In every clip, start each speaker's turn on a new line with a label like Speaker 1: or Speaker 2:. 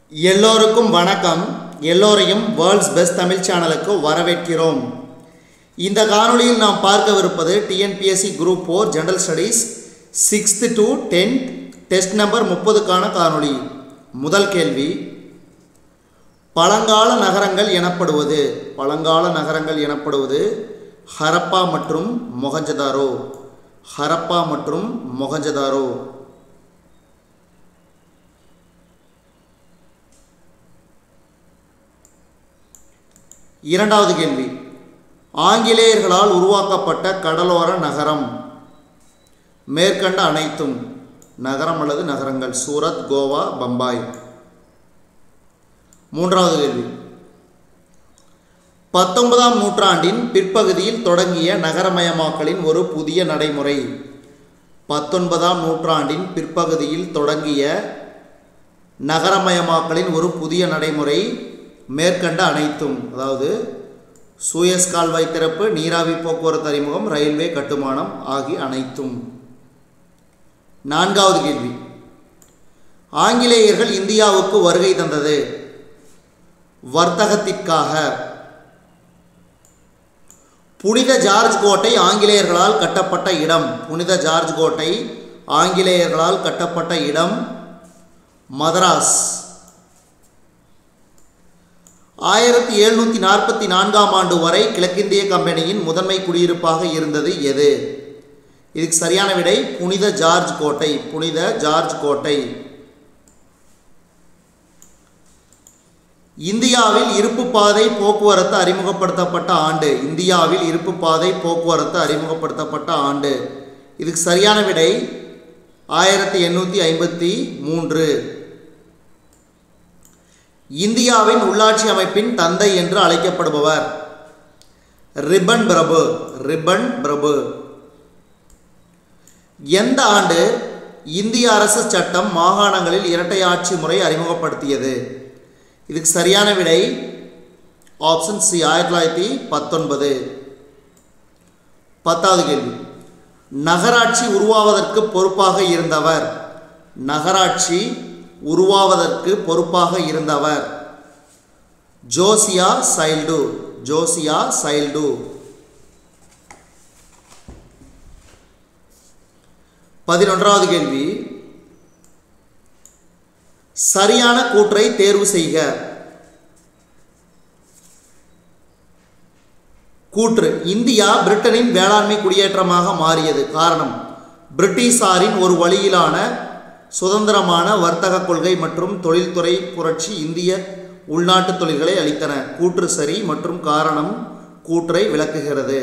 Speaker 1: எல்லோருக்கும் வணக்கம் எல்லோரையும் வேர்ல்ட்ஸ் பெஸ்ட் தமிழ் சேனலுக்கு வரவேற்கிறோம் இந்த காணொளியில் நாம் பார்க்கவிருப்பது TNPSC group four general studies sixth to tenth test number முப்பதுக்கான காணொளி முதல் கேள்வி பழங்கால நகரங்கள் எனப்படுவது பழங்கால நகரங்கள் எனப்படுவது ஹரப்பா மற்றும் மொஹஞ்சதாரோ ஹரப்பா மற்றும் மொஹஞ்சதாரோ இரண்டாவது கேள்வி ஆங்கிலேயர்களால் உருவாக்கப்பட்ட கடலோர நகரம் மேற்கண்ட அனைத்தும் நகரம் அல்லது நகரங்கள் சூரத் கோவா பம்பாய் மூன்றாவது கேள்வி பத்தொன்பதாம் நூற்றாண்டின் பிற்பகுதியில் தொடங்கிய நகரமயமாக்கலின் ஒரு புதிய நடைமுறை பத்தொன்பதாம் நூற்றாண்டின் பிற்பகுதியில் தொடங்கிய நகரமயமாக்கலின் ஒரு புதிய நடைமுறை மேற்கண்ட அனைத்தும் அதாவது சூயஸ் கால்வாய் திறப்பு நீராவி போக்குவரத்து அறிமுகம் ரயில்வே கட்டுமானம் ஆகிய அனைத்தும் நான்காவது கேள்வி ஆங்கிலேயர்கள் இந்தியாவுக்கு வருகை தந்தது வர்த்தகத்திற்காக புனித ஜார்ஜ் கோட்டை ஆங்கிலேயர்களால் கட்டப்பட்ட இடம் புனித ஜார்ஜ் கோட்டை ஆங்கிலேயர்களால் கட்டப்பட்ட இடம் மதராஸ் ஆயிரத்தி எழுநூற்றி நாற்பத்தி நான்காம் ஆண்டு வரை கிழக்கிந்திய கம்பெனியின் முதன்மை குடியிருப்பாக இருந்தது எது இதுக்கு சரியான விடை புனித ஜார்ஜ் கோட்டை புனித ஜார்ஜ் கோட்டை இந்தியாவில் இருப்பு பாதை போக்குவரத்து அறிமுகப்படுத்தப்பட்ட ஆண்டு இந்தியாவில் இருப்பு பாதை போக்குவரத்து அறிமுகப்படுத்தப்பட்ட ஆண்டு இதுக்கு சரியான விடை ஆயிரத்தி எண்ணூற்றி ஐம்பத்தி மூன்று இந்தியாவின் உள்ளாட்சி அமைப்பின் தந்தை என்று அழைக்கப்படுபவர் ரிப்பன் பிரபு ரிப்பன் பிரபு எந்த ஆண்டு இந்திய அரசு சட்டம் மாகாணங்களில் இரட்டை ஆட்சி முறை அறிமுகப்படுத்தியது இதுக்கு சரியான விடை ஆப்ஷன் சி ஆயிரத்தி தொள்ளாயிரத்தி பத்தொன்பது பத்தாவது கேள்வி நகராட்சி உருவாவதற்கு பொறுப்பாக இருந்தவர் நகராட்சி உருவாவதற்கு பொறுப்பாக இருந்தவர் ஜோசியா சைல்டு ஜோசியா சைல்டு பதினொன்றாவது கேள்வி சரியான கூற்றை தேர்வு செய்க கூற்று இந்தியா பிரிட்டனின் வேளாண்மை குடியேற்றமாக மாறியது காரணம் பிரிட்டிஷாரின் ஒரு வழியிலான சுதந்திரமான வர்த்தக கொள்கை மற்றும் தொழில்துறை புரட்சி இந்திய உள்நாட்டு தொழில்களை அளித்தன கூற்று சரி மற்றும் காரணம் கூற்றை விளக்குகிறது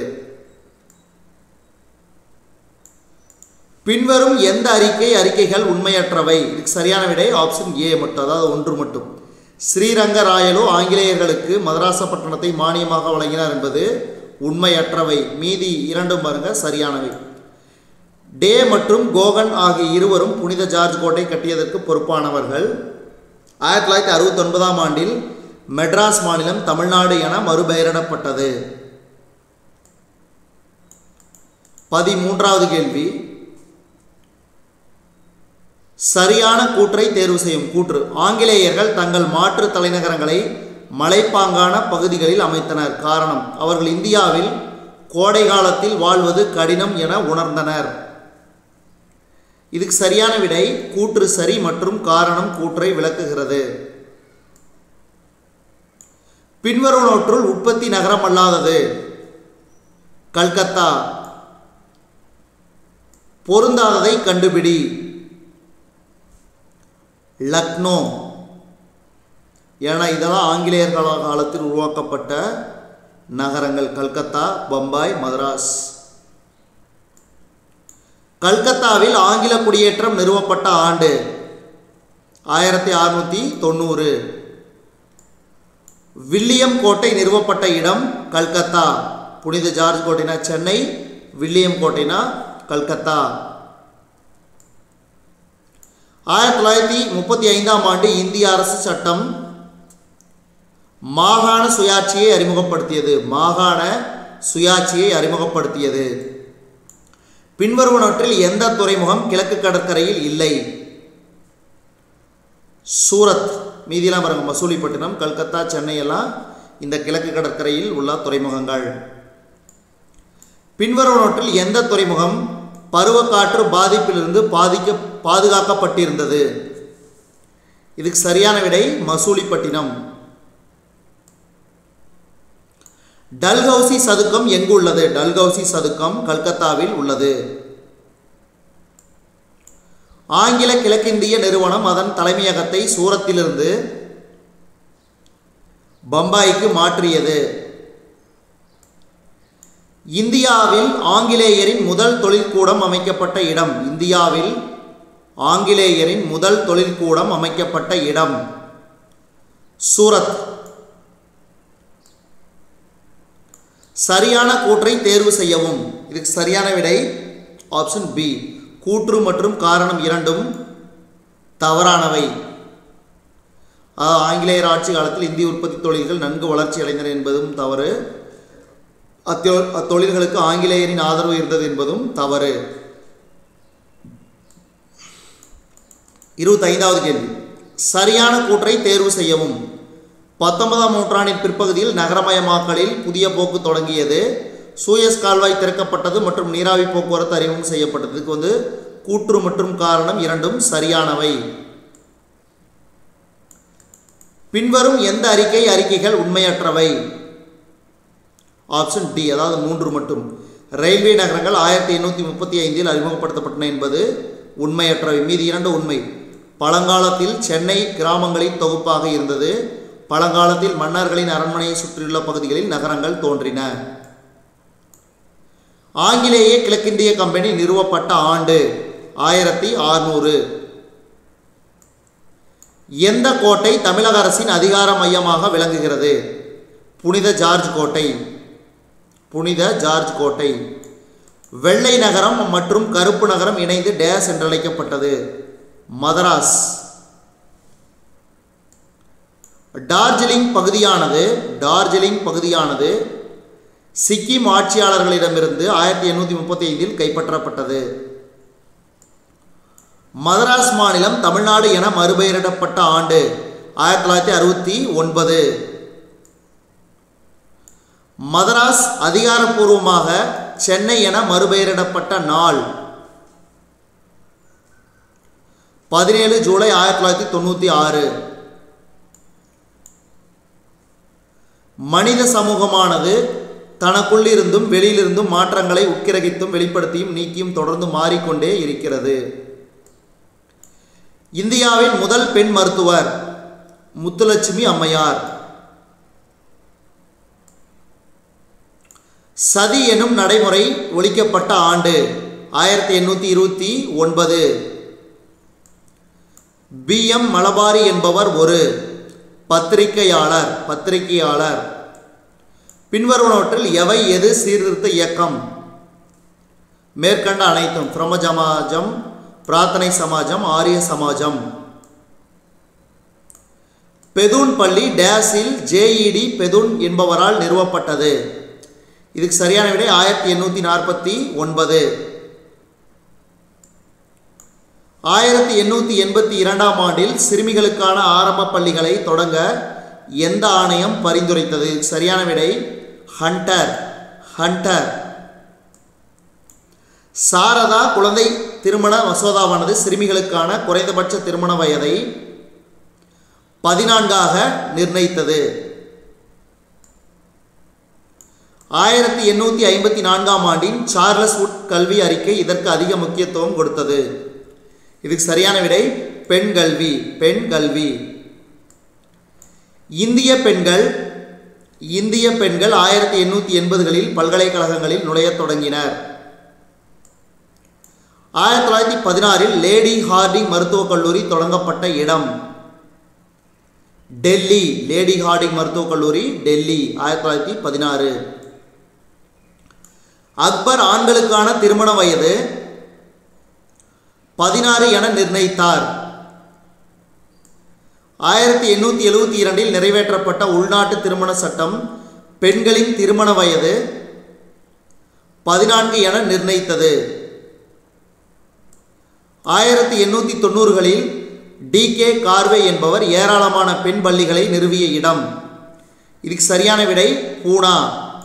Speaker 1: பின்வரும் எந்த அறிக்கை அறிக்கைகள் உண்மையற்றவை இதுக்கு சரியான விடை ஆப்ஷன் ஏ மட்டும் அதாவது ஒன்று மட்டும் ஸ்ரீரங்கராயலு ஆங்கிலேயர்களுக்கு மதராசப்பட்டினத்தை மானியமாக வழங்கினார் என்பது உண்மையற்றவை மீதி இரண்டும் பாருங்க சரியானவை டே மற்றும் கோகன் ஆகிய இருவரும் புனித ஜார்ஜ் கோட்டை கட்டியதற்கு பொறுப்பானவர்கள் ஆயிரத்தி தொள்ளாயிரத்தி அறுபத்தி ஒன்பதாம் ஆண்டில் மெட்ராஸ் மாநிலம் தமிழ்நாடு என மறுபெயரிடப்பட்டது பதிமூன்றாவது கேள்வி சரியான கூற்றை தேர்வு செய்யும் கூற்று ஆங்கிலேயர்கள் தங்கள் மாற்று தலைநகரங்களை மலைப்பாங்கான பகுதிகளில் அமைத்தனர் காரணம் அவர்கள் இந்தியாவில் கோடை காலத்தில் வாழ்வது கடினம் என உணர்ந்தனர் இதுக்கு சரியான விடை கூற்று சரி மற்றும் காரணம் கூற்றை விளக்குகிறது பின்வருவனவற்றுள் உற்பத்தி நகரம் அல்லாதது கல்கத்தா பொருந்தாததை கண்டுபிடி லக்னோ ஏன்னா இதெல்லாம் ஆங்கிலேயர் கால காலத்தில் உருவாக்கப்பட்ட நகரங்கள் கல்கத்தா பம்பாய் மதராஸ் கல்கத்தாவில் ஆங்கில குடியேற்றம் நிறுவப்பட்ட ஆண்டு ஆயிரத்தி அறுநூற்றி தொண்ணூறு வில்லியம் கோட்டை நிறுவப்பட்ட இடம் கல்கத்தா புனித ஜார்ஜ் கோட்டைனா சென்னை வில்லியம் கோட்டைனா கல்கத்தா ஆயிரத்தி தொள்ளாயிரத்தி முப்பத்தி ஐந்தாம் ஆண்டு இந்திய அரசு சட்டம் மாகாண சுயாட்சியை அறிமுகப்படுத்தியது மாகாண சுயாட்சியை அறிமுகப்படுத்தியது பின்வருவனவற்றில் எந்த துறைமுகம் கிழக்கு கடற்கரையில் இல்லை சூரத் மீதியெல்லாம் பாருங்க மசூலிப்பட்டினம் கல்கத்தா சென்னை எல்லாம் இந்த கிழக்கு கடற்கரையில் உள்ள துறைமுகங்கள் பின்வருவனவற்றில் எந்த துறைமுகம் பருவக்காற்று பாதிப்பிலிருந்து பாதிக்க பாதுகாக்கப்பட்டிருந்தது இதுக்கு சரியான விடை மசூலிப்பட்டினம் டல்ஹவுசி சதுக்கம் எங்கு உள்ளது டல்ஹவுசி சதுக்கம் கல்கத்தாவில் உள்ளது ஆங்கில கிழக்கிந்திய நிறுவனம் அதன் தலைமையகத்தை சூரத்திலிருந்து பம்பாய்க்கு மாற்றியது இந்தியாவில் ஆங்கிலேயரின் முதல் தொழிற்கூடம் அமைக்கப்பட்ட இடம் இந்தியாவில் ஆங்கிலேயரின் முதல் தொழிற்கூடம் அமைக்கப்பட்ட இடம் சூரத் சரியான கூற்றை தேர்வு செய்யவும் இதுக்கு சரியான விடை ஆப்ஷன் பி கூற்று மற்றும் காரணம் இரண்டும் தவறானவை அதாவது ஆங்கிலேயர் ஆட்சி காலத்தில் இந்திய உற்பத்தி தொழில்கள் நன்கு வளர்ச்சி அடைந்தன என்பதும் தவறு அத்தொ அத்தொழில்களுக்கு ஆங்கிலேயரின் ஆதரவு இருந்தது என்பதும் தவறு இருபத்தைந்தாவது கேள்வி சரியான கூற்றை தேர்வு செய்யவும் பத்தொன்பதாம் நூற்றாண்டின் பிற்பகுதியில் நகரமயமாக்கலில் புதிய போக்கு தொடங்கியது சூயஸ் கால்வாய் திறக்கப்பட்டது மற்றும் நீராவி போக்குவரத்து அறிமுகம் செய்யப்பட்டது இதுக்கு வந்து கூற்று மற்றும் காரணம் இரண்டும் சரியானவை பின்வரும் எந்த அறிக்கை அறிக்கைகள் உண்மையற்றவை ஆப்ஷன் டி அதாவது மூன்று மட்டும் ரயில்வே நகரங்கள் ஆயிரத்தி எண்ணூற்றி முப்பத்தி ஐந்தில் அறிமுகப்படுத்தப்பட்டன என்பது உண்மையற்றவை மீதி இரண்டு உண்மை பழங்காலத்தில் சென்னை கிராமங்களின் தொகுப்பாக இருந்தது பழங்காலத்தில் மன்னர்களின் அரண்மனையை சுற்றியுள்ள பகுதிகளில் நகரங்கள் தோன்றின ஆங்கிலேய கிழக்கிந்திய கம்பெனி நிறுவப்பட்ட ஆண்டு ஆயிரத்தி ஆறுநூறு எந்த கோட்டை தமிழக அரசின் அதிகார மையமாக விளங்குகிறது புனித ஜார்ஜ் கோட்டை புனித ஜார்ஜ் கோட்டை வெள்ளை நகரம் மற்றும் கருப்பு நகரம் இணைந்து டேஸ் என்றழைக்கப்பட்டது மதராஸ் டார்ஜிலிங் பகுதியானது டார்ஜிலிங் பகுதியானது சிக்கிம் ஆட்சியாளர்களிடமிருந்து ஆயிரத்தி எண்ணூற்றி முப்பத்தி ஐந்தில் கைப்பற்றப்பட்டது மதராஸ் மாநிலம் தமிழ்நாடு என மறுபெயரிடப்பட்ட ஆண்டு ஆயிரத்தி தொள்ளாயிரத்தி அறுபத்தி ஒன்பது மதராஸ் அதிகாரப்பூர்வமாக சென்னை என மறுபெயரிடப்பட்ட நாள் பதினேழு ஜூலை ஆயிரத்தி தொள்ளாயிரத்தி தொண்ணூற்றி ஆறு மனித சமூகமானது தனக்குள்ளிருந்தும் வெளியிலிருந்தும் மாற்றங்களை உட்கிரகித்தும் வெளிப்படுத்தியும் நீக்கியும் தொடர்ந்து மாறிக்கொண்டே இருக்கிறது இந்தியாவின் முதல் பெண் மருத்துவர் முத்துலட்சுமி அம்மையார் சதி எனும் நடைமுறை ஒழிக்கப்பட்ட ஆண்டு ஆயிரத்தி எண்ணூற்றி இருபத்தி ஒன்பது பி எம் மலபாரி என்பவர் ஒரு பத்திரிகையாளர் பத்திரிகையாளர் பின்வருவனவற்றில் எவை எது சீர்திருத்த இயக்கம் மேற்கண்ட அனைத்தும் பிரம சமாஜம் பிரார்த்தனை சமாஜம் ஆரிய சமாஜம் பெதுன் பள்ளி டேஸில் ஜேஇடி பெதுன் என்பவரால் நிறுவப்பட்டது இதுக்கு சரியான விடை ஆயிரத்தி எண்ணூற்றி நாற்பத்தி ஒன்பது ஆயிரத்தி எண்ணூற்றி எண்பத்தி இரண்டாம் ஆண்டில் சிறுமிகளுக்கான ஆரம்ப பள்ளிகளை தொடங்க எந்த ஆணையம் பரிந்துரைத்தது சரியான விடை ஹண்டர் ஹண்டர் சாரதா குழந்தை திருமண மசோதாவானது சிறுமிகளுக்கான குறைந்தபட்ச திருமண வயதை பதினான்காக நிர்ணயித்தது ஆயிரத்தி எண்ணூற்றி ஐம்பத்தி நான்காம் ஆண்டின் சார்லஸ் வுட் கல்வி அறிக்கை இதற்கு அதிக முக்கியத்துவம் கொடுத்தது இதுக்கு சரியான விடை பெண் கல்வி பெண் கல்வி இந்திய பெண்கள் இந்திய பெண்கள் ஆயிரத்தி எண்ணூற்றி எண்பதுகளில் பல்கலைக்கழகங்களில் நுழையத் தொடங்கினர் ஆயிரத்தி தொள்ளாயிரத்தி பதினாறில் லேடி ஹார்டிங் மருத்துவக் கல்லூரி தொடங்கப்பட்ட இடம் டெல்லி லேடி ஹார்டிங் மருத்துவக் கல்லூரி டெல்லி ஆயிரத்தி தொள்ளாயிரத்தி பதினாறு அக்பர் ஆண்களுக்கான திருமண வயது பதினாறு என நிர்ணயித்தார் ஆயிரத்தி எண்ணூற்றி எழுபத்தி இரண்டில் நிறைவேற்றப்பட்ட உள்நாட்டு திருமண சட்டம் பெண்களின் திருமண வயது பதினான்கு என நிர்ணயித்தது ஆயிரத்தி எண்ணூற்றி தொண்ணூறுகளில் டி கே கார்வே என்பவர் ஏராளமான பெண் பள்ளிகளை நிறுவிய இடம் இதுக்கு சரியான விடை பூனா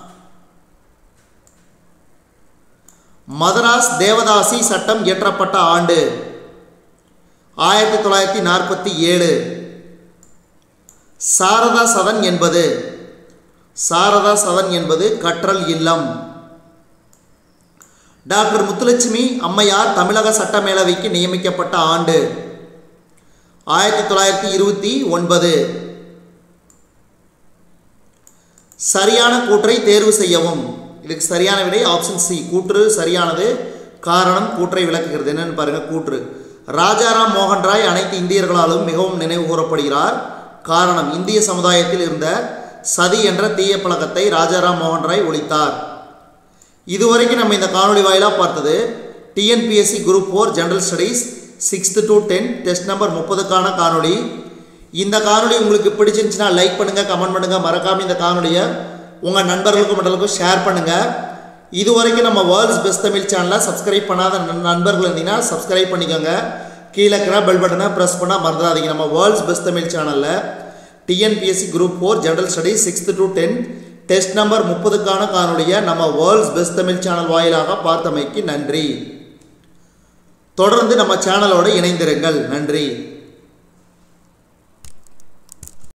Speaker 1: மதராஸ் தேவதாசி சட்டம் இயற்றப்பட்ட ஆண்டு ஆயிரத்தி தொள்ளாயிரத்தி நாற்பத்தி ஏழு சாரதா சதன் என்பது சாரதா சதன் என்பது கற்றல் இல்லம் டாக்டர் முத்துலட்சுமி அம்மையார் தமிழக சட்டமேலவைக்கு நியமிக்கப்பட்ட ஆண்டு ஆயிரத்தி தொள்ளாயிரத்தி இருபத்தி ஒன்பது சரியான கூற்றை தேர்வு செய்யவும் இதுக்கு சரியான விடை ஆப்ஷன் சி கூற்று சரியானது காரணம் கூற்றை விளக்குகிறது என்னன்னு பாருங்க கூற்று ராஜாராம் மோகன் ராய் அனைத்து இந்தியர்களாலும் மிகவும் நினைவு கூறப்படுகிறார் காரணம் இந்திய சமுதாயத்தில் இருந்த சதி என்ற தீய பழக்கத்தை ராஜாராம் மோகன் ராய் ஒழித்தார் இதுவரைக்கும் நம்ம இந்த காணொளி வாயிலாக பார்த்தது TNPSC group four general studies sixth to ten test number முப்பதுக்கான காணொளி இந்த காணொளி உங்களுக்கு பிடிச்சிருந்துச்சுன்னா லைக் பண்ணுங்கள் கமெண்ட் பண்ணுங்கள் மறக்காமல் இந்த காணொலியை உங்கள் நண்பர்களுக்கும் மற்றவர்களுக்கும் ஷேர் பண்ணுங்கள் இது வரைக்கும் நம்ம வேர்ல்ட்ஸ் பெஸ்ட் தமிழ் சேனலை சப்ஸ்கிரைப் பண்ணாத நண்- நண்பர்கள் இருந்தீங்கன்னா சப்ஸ்கிரைப் பண்ணிக்கோங்க கீழே இருக்கிற பெல் பட்டனை ப்ரெஸ் பண்ணால் மறந்துடாதீங்க நம்ம வேர்ல்ட்ஸ் பெஸ்ட் தமிழ் சேனலில் TNPSC group four general studies sixth to ten test number முப்பதுக்கான காணொலியை நம்ம வேர்ல்ட்ஸ் பெஸ்ட் தமிழ் சேனல் வாயிலாக பார்த்தமைக்கு நன்றி தொடர்ந்து நம்ம சேனலோடு இணைந்திருங்கள் நன்றி